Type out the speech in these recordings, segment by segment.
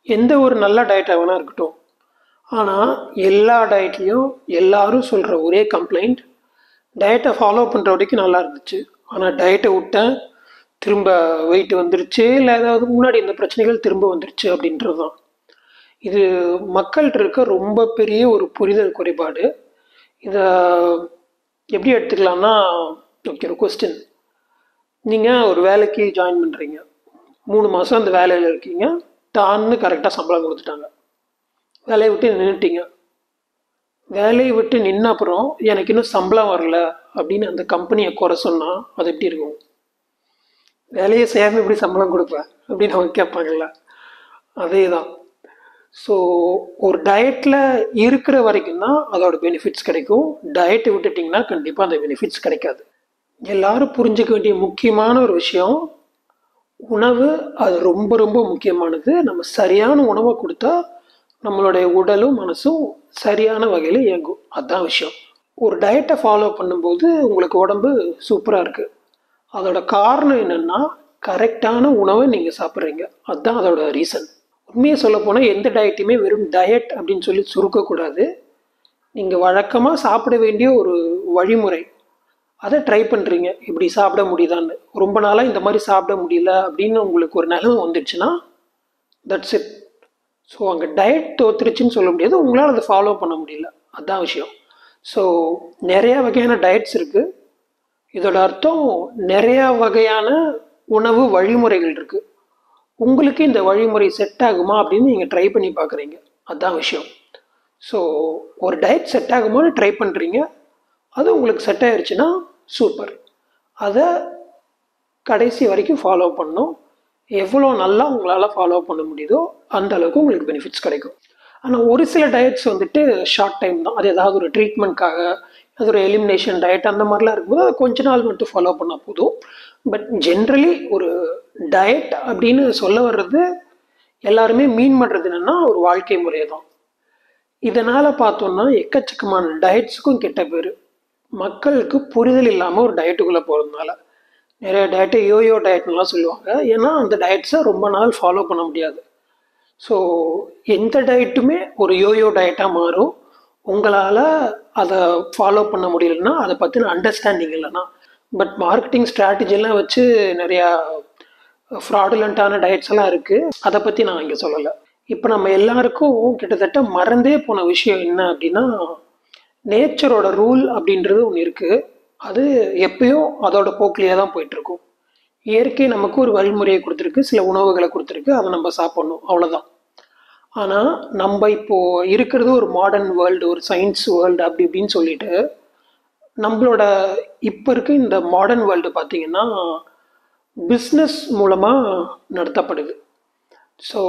எந்த ஒரு நல்ல டயட்டாக வேணால் இருக்கட்டும் ஆனால் எல்லா டயட்லேயும் எல்லாரும் சொல்கிற ஒரே கம்ப்ளைண்ட் டயட்டை ஃபாலோ பண்ணுற வரைக்கும் நல்லா இருந்துச்சு ஆனால் டயட்டை விட்டேன் திரும்ப வெயிட் வந்துருச்சு இல்லை ஏதாவது முன்னாடி இந்த பிரச்சனைகள் திரும்ப வந்துருச்சு அப்படின்றது தான் இது மக்கள்கிட்ட இருக்க ரொம்ப பெரிய ஒரு புரிதல் குறைபாடு இதை எப்படி எடுத்துக்கலாம்னா ஓகே ஒரு கொஸ்டின் நீங்கள் ஒரு வேலைக்கு ஜாயின் பண்ணுறீங்க மூணு மாதம் அந்த வேலையில் இருக்கீங்க டான்னு கரெக்டாக சம்பளம் கொடுத்துட்டாங்க வேலையை விட்டு நின்றுட்டீங்க வேலையை விட்டு நின்ன அப்புறம் எனக்கு இன்னும் சம்பளம் வரல அப்படின்னு அந்த கம்பெனியை குறை சொன்னால் அது எப்படி இருக்கும் வேலையை செய்யாமல் எப்படி சம்பளம் கொடுப்பேன் அப்படின்னு அவங்க கேட்பாங்கல்ல அதே தான் ஸோ ஒரு டயட்டில் இருக்கிற வரைக்கும் தான் அதோட பெனிஃபிட்ஸ் கிடைக்கும் டயட்டை விட்டுட்டிங்கன்னா கண்டிப்பாக அந்த பெனிஃபிட்ஸ் கிடைக்காது எல்லாரும் புரிஞ்சுக்க வேண்டிய முக்கியமான ஒரு விஷயம் உணவு அது ரொம்ப ரொம்ப முக்கியமானது நம்ம சரியான உணவை கொடுத்தா நம்மளுடைய உடலும் மனசும் சரியான வகையில் இயங்கும் அதுதான் விஷயம் ஒரு டயட்டை ஃபாலோ பண்ணும்போது உங்களுக்கு உடம்பு சூப்பராக இருக்குது அதோட காரணம் என்னென்னா கரெக்டான உணவை நீங்கள் சாப்பிட்றீங்க அதுதான் அதோட ரீசன் உண்மையை சொல்ல போனால் எந்த டயட்டையுமே வெறும் டயட் அப்படின்னு சொல்லி சுருக்கக்கூடாது நீங்கள் வழக்கமாக சாப்பிட வேண்டிய ஒரு வழிமுறை அதை ட்ரை பண்ணுறீங்க இப்படி சாப்பிட முடியுதான்னு ரொம்ப நாளாக இந்த மாதிரி சாப்பிட முடியல அப்படின்னு உங்களுக்கு ஒரு நிலைமை வந்துடுச்சுன்னா தட்ஸ் இட் ஸோ அங்கே டயட் தோத்துருச்சுன்னு சொல்ல முடியாது உங்களால் அதை ஃபாலோ பண்ண முடியல அதுதான் விஷயம் ஸோ நிறையா வகையான டயட்ஸ் இருக்குது இதோட அர்த்தம் நிறையா வகையான உணவு வழிமுறைகள் இருக்குது உங்களுக்கு இந்த வழிமுறை செட் ஆகுமா அப்படின்னு நீங்கள் ட்ரை பண்ணி பார்க்குறீங்க அதுதான் விஷயம் ஸோ ஒரு டயட் செட் ஆகுமான்னு ட்ரை பண்ணுறீங்க அது உங்களுக்கு செட் ஆயிடுச்சுன்னா சூப்பர் அதை கடைசி வரைக்கும் ஃபாலோ பண்ணணும் எவ்வளோ நல்லா உங்களால் ஃபாலோ பண்ண முடியுதோ அந்த அளவுக்கு உங்களுக்கு பெனிஃபிட்ஸ் கிடைக்கும் ஆனால் ஒரு சில டயட்ஸ் வந்துட்டு ஷார்ட் டைம் தான் அது ஏதாவது ஒரு ட்ரீட்மெண்ட்காக அது ஒரு எலிமினேஷன் டயட் அந்த மாதிரிலாம் இருக்கும்போது அதை கொஞ்ச நாள் மட்டும் ஃபாலோ பண்ணால் போதும் பட் ஜென்ரலி ஒரு டயட் அப்படின்னு சொல்ல வர்றது எல்லாருமே மீன் பண்ணுறது என்னென்னா ஒரு வாழ்க்கை முறை தான் இதனால் பார்த்தோம்னா எக்கச்சக்கமான டயட்ஸுக்கும் கெட்ட பேர் மக்களுக்கு புரிதல் இல்லாமல் ஒரு டயட்டுக்குள்ளே போகிறதுனால நிறைய டயட்டை யோயோ டயட்னுலாம் சொல்லுவாங்க ஏன்னா அந்த டயட்ஸை ரொம்ப நாள் ஃபாலோ பண்ண முடியாது ஸோ எந்த டயட்டுமே ஒரு யோயோ டயட்டாக மாறும் உங்களால் அதை ஃபாலோ பண்ண முடியலன்னா அதை பற்றின அண்டர்ஸ்டாண்டிங் இல்லைன்னா பட் மார்க்கெட்டிங் ஸ்ட்ராட்டஜிலாம் வச்சு நிறையா ஃப்ராடுலண்ட்டான டயட்ஸ் எல்லாம் இருக்குது அதை பற்றி நான் இங்கே சொல்லலை இப்போ நம்ம எல்லாருக்கும் கிட்டத்தட்ட மறந்தே போன விஷயம் என்ன அப்படின்னா நேச்சரோட ரூல் அப்படின்றது ஒன்று இருக்குது அது எப்பயும் அதோட போக்கிலேயே தான் போயிட்டுருக்கும் இயற்கை நமக்கு ஒரு வழிமுறையை கொடுத்துருக்கு சில உணவுகளை கொடுத்துருக்கு அதை நம்ம சாப்பிட்ணும் அவ்வளோதான் ஆனால் நம்ம இப்போது இருக்கிறது ஒரு மாடர்ன் வேர்ல்டு ஒரு சயின்ஸ் வேர்ல்டு அப்படி இப்படின்னு சொல்லிட்டு நம்மளோட இப்போ இருக்க இந்த மாடர்ன் வேர்ல்டு பார்த்திங்கன்னா பிஸ்னஸ் மூலமாக நடத்தப்படுது ஸோ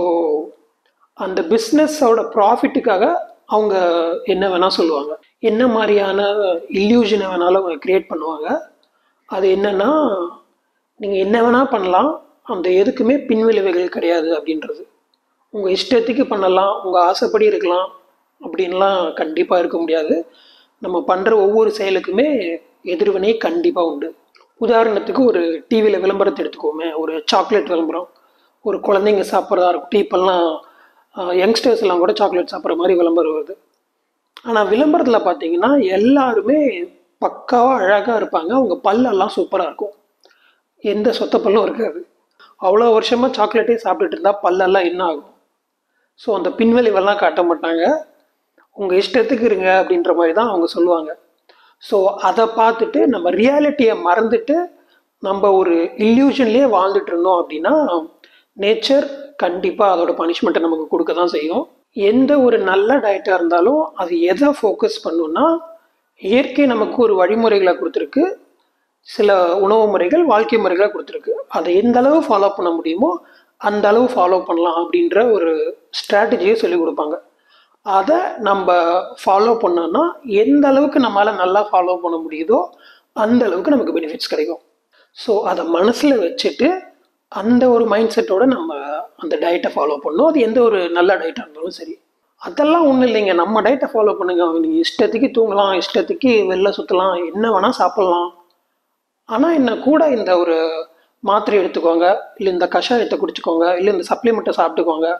அந்த பிஸ்னஸோட ப்ராஃபிட்டுக்காக அவங்க என்ன வேணால் சொல்லுவாங்க என்ன மாதிரியான இல்யூஷனை வேணாலும் அவங்க க்ரியேட் பண்ணுவாங்க அது என்னென்னா நீங்கள் என்ன வேணால் பண்ணலாம் அந்த எதுக்குமே பின்விளைவுகள் கிடையாது அப்படின்றது உங்கள் இஷ்டத்துக்கு பண்ணலாம் உங்கள் ஆசைப்படி இருக்கலாம் அப்படின்லாம் கண்டிப்பாக இருக்க முடியாது நம்ம பண்ணுற ஒவ்வொரு செயலுக்குமே எதிர்வினை கண்டிப்பாக உண்டு உதாரணத்துக்கு ஒரு டிவியில் விளம்பரத்தை எடுத்துக்கோமே ஒரு சாக்லேட் விளம்பரம் ஒரு குழந்தைங்க சாப்பிட்றதா இருக்கட்டும் இப்போல்லாம் யங்ஸ்டர்ஸ் எல்லாம் கூட சாக்லேட் சாப்பிட்ற மாதிரி விளம்பரம் வருது ஆனால் விளம்பரத்தில் பார்த்தீங்கன்னா எல்லாருமே பக்காவாக அழகாக இருப்பாங்க அவங்க பல்லெல்லாம் சூப்பராக இருக்கும் எந்த சொத்த பல்லும் இருக்காது அவ்வளோ வருஷமாக சாக்லேட்டே சாப்பிட்டுட்டு இருந்தால் பல்லெல்லாம் என்ன ஆகும் ஸோ அந்த பின்விளைவெல்லாம் காட்ட மாட்டாங்க உங்கள் இஷ்டத்துக்கு இருங்க அப்படின்ற மாதிரி தான் அவங்க சொல்லுவாங்க ஸோ அதை பார்த்துட்டு நம்ம ரியாலிட்டியை மறந்துட்டு நம்ம ஒரு இல்யூஷன்லேயே வாழ்ந்துட்டு இருந்தோம் அப்படின்னா நேச்சர் கண்டிப்பாக அதோட பனிஷ்மெண்ட்டை நமக்கு கொடுக்க தான் செய்யும் எந்த ஒரு நல்ல டயட்டாக இருந்தாலும் அது எதை ஃபோக்கஸ் பண்ணுன்னா இயற்கை நமக்கு ஒரு வழிமுறைகளை கொடுத்துருக்கு சில உணவு முறைகள் வாழ்க்கை முறைகளை கொடுத்துருக்கு அதை எந்த அளவு ஃபாலோ பண்ண முடியுமோ அந்த அளவு ஃபாலோ பண்ணலாம் அப்படின்ற ஒரு ஸ்ட்ராட்டஜியை சொல்லிக் கொடுப்பாங்க அதை நம்ம ஃபாலோ பண்ணோன்னா எந்த அளவுக்கு நம்மளால் நல்லா ஃபாலோ பண்ண முடியுதோ அந்த அளவுக்கு நமக்கு பெனிஃபிட்ஸ் கிடைக்கும் ஸோ அதை மனசில் வச்சுட்டு அந்த ஒரு மைண்ட் செட்டோட நம்ம அந்த டயட்டை ஃபாலோ பண்ணணும் அது எந்த ஒரு நல்ல டயட்டாக இருந்தாலும் சரி அதெல்லாம் ஒன்றும் இல்லைங்க நம்ம டயட்டை ஃபாலோ பண்ணுங்க நீங்கள் இஷ்டத்துக்கு தூங்கலாம் இஷ்டத்துக்கு வெளில சுற்றலாம் என்ன வேணால் சாப்பிட்லாம் ஆனால் என்ன கூட இந்த ஒரு மாத்திரை எடுத்துக்கோங்க இல்லை இந்த கஷாயத்தை குடிச்சுக்கோங்க இல்லை இந்த சப்ளிமெண்ட்டை சாப்பிட்டுக்கோங்க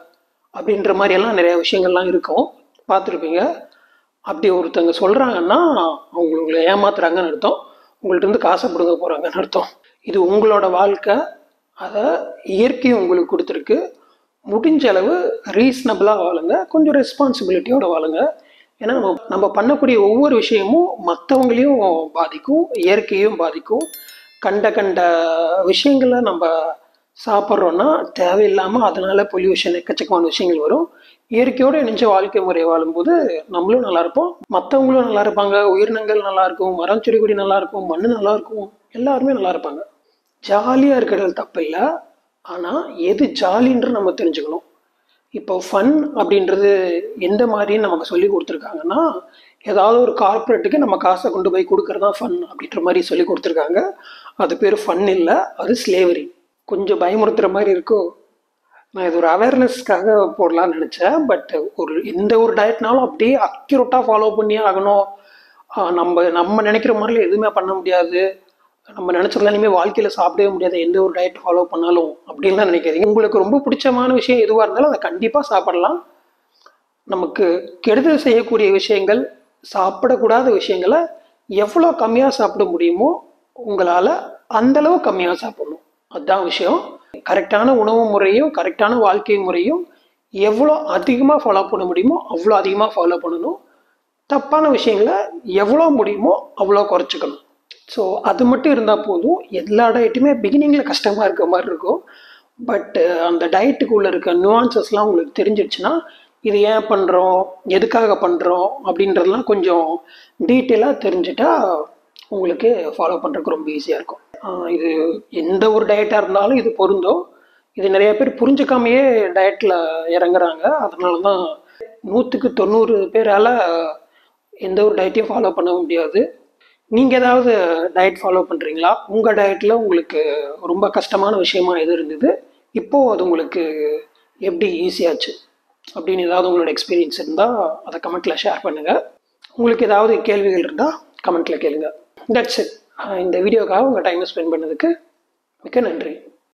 அப்படின்ற மாதிரியெல்லாம் நிறைய விஷயங்கள்லாம் இருக்கும் பார்த்துருப்பீங்க அப்படி ஒருத்தங்க சொல்கிறாங்கன்னா அவங்க உங்களை ஏமாத்துறாங்கன்னு அர்த்தம் உங்கள்ட்ட இருந்து காசை பிடுங்க போகிறாங்கன்னு அர்த்தம் இது உங்களோட வாழ்க்கை அதை இயற்கை உங்களுக்கு கொடுத்துருக்கு முடிஞ்ச அளவு ரீசனபிளாக வாழுங்க கொஞ்சம் ரெஸ்பான்சிபிலிட்டியோட வாழுங்க ஏன்னா நம்ம நம்ம பண்ணக்கூடிய ஒவ்வொரு விஷயமும் மற்றவங்களையும் பாதிக்கும் இயற்கையும் பாதிக்கும் கண்ட கண்ட விஷயங்களை நம்ம சாப்பிட்றோன்னா தேவையில்லாமல் அதனால பொல்யூஷன் எக்கச்சக்கமான விஷயங்கள் வரும் இயற்கையோடு இணைஞ்ச வாழ்க்கை முறை வாழும்போது நம்மளும் நல்லா இருப்போம் மற்றவங்களும் நல்லா இருப்பாங்க உயிரினங்கள் நல்லா இருக்கும் மரம் செடி கொடி நல்லா இருக்கும் மண் நல்லா இருக்கும் எல்லாருமே நல்லா இருப்பாங்க ஜாலியாக இருக்கிறது தப்பு இல்லை ஆனால் எது ஜாலின்ற நம்ம தெரிஞ்சுக்கணும் இப்போ ஃபன் அப்படின்றது எந்த மாதிரின்னு நமக்கு சொல்லி கொடுத்துருக்காங்கன்னா ஏதாவது ஒரு கார்ப்பரேட்டுக்கு நம்ம காசை கொண்டு போய் கொடுக்கறது தான் ஃபன் அப்படின்ற மாதிரி சொல்லி கொடுத்துருக்காங்க அது பேர் ஃபன் இல்லை அது ஸ்லேவரி கொஞ்சம் பயமுறுத்துற மாதிரி இருக்கும் நான் இது ஒரு அவேர்னஸ்க்காக போடலாம்னு நினச்சேன் பட் ஒரு எந்த ஒரு டயட்னாலும் அப்படியே அக்யூரட்டாக ஃபாலோ பண்ணியே ஆகணும் ஆஹ் நம்ம நம்ம நினைக்கிற மாதிரிலாம் எதுவுமே பண்ண முடியாது நம்ம நினச்சதெல்லாம் இனிமேல் வாழ்க்கையில் சாப்பிடவே முடியாது எந்த ஒரு டயட் ஃபாலோ பண்ணாலும் அப்படின்லாம் நினைக்காதீங்க உங்களுக்கு ரொம்ப பிடிச்சமான விஷயம் எதுவாக இருந்தாலும் அதை கண்டிப்பாக சாப்பிடலாம் நமக்கு கெடுதல் செய்யக்கூடிய விஷயங்கள் சாப்பிடக்கூடாத விஷயங்களை எவ்வளோ கம்மியாக சாப்பிட முடியுமோ உங்களால் அந்தளவு கம்மியாக சாப்பிடணும் அதுதான் விஷயம் கரெக்டான உணவு முறையும் கரெக்டான வாழ்க்கை முறையும் எவ்வளோ அதிகமாக ஃபாலோ பண்ண முடியுமோ அவ்வளோ அதிகமாக ஃபாலோ பண்ணணும் தப்பான விஷயங்களை எவ்வளோ முடியுமோ அவ்வளோ குறைச்சிக்கணும் ஸோ அது மட்டும் இருந்தால் போதும் எல்லா டயட்டுமே பிகினிங்கில் கஷ்டமாக இருக்க மாதிரி இருக்கும் பட் அந்த டயட்டுக்குள்ளே இருக்க நியூவான்சஸ்லாம் உங்களுக்கு தெரிஞ்சிடுச்சுன்னா இது ஏன் பண்ணுறோம் எதுக்காக பண்ணுறோம் அப்படின்றதெல்லாம் கொஞ்சம் டீட்டெயிலாக தெரிஞ்சுட்டா உங்களுக்கு ஃபாலோ பண்ணுறதுக்கு ரொம்ப ஈஸியாக இருக்கும் ஆஹ் இது எந்த ஒரு டயட்டாக இருந்தாலும் இது பொருந்தும் இது நிறைய பேர் புரிஞ்சுக்காமையே டயட்டில் இறங்குறாங்க அதனால தான் நூற்றுக்கு தொண்ணூறு பேரால் எந்த ஒரு டயட்டையும் ஃபாலோ பண்ண முடியாது நீங்கள் ஏதாவது டயட் ஃபாலோ பண்ணுறீங்களா உங்கள் டயட்டில் உங்களுக்கு ரொம்ப கஷ்டமான விஷயமா எது இருந்தது இப்போது அது உங்களுக்கு எப்படி ஈஸியாச்சு அப்படின்னு ஏதாவது உங்களோட எக்ஸ்பீரியன்ஸ் இருந்தால் அதை கமெண்ட்டில் ஷேர் பண்ணுங்கள் உங்களுக்கு ஏதாவது கேள்விகள் இருந்தால் கமெண்ட்டில் கேளுங்க தட்ஸ் இட் இந்த வீடியோக்காக உங்கள் டைமை ஸ்பெண்ட் பண்ணதுக்கு மிக்க நன்றி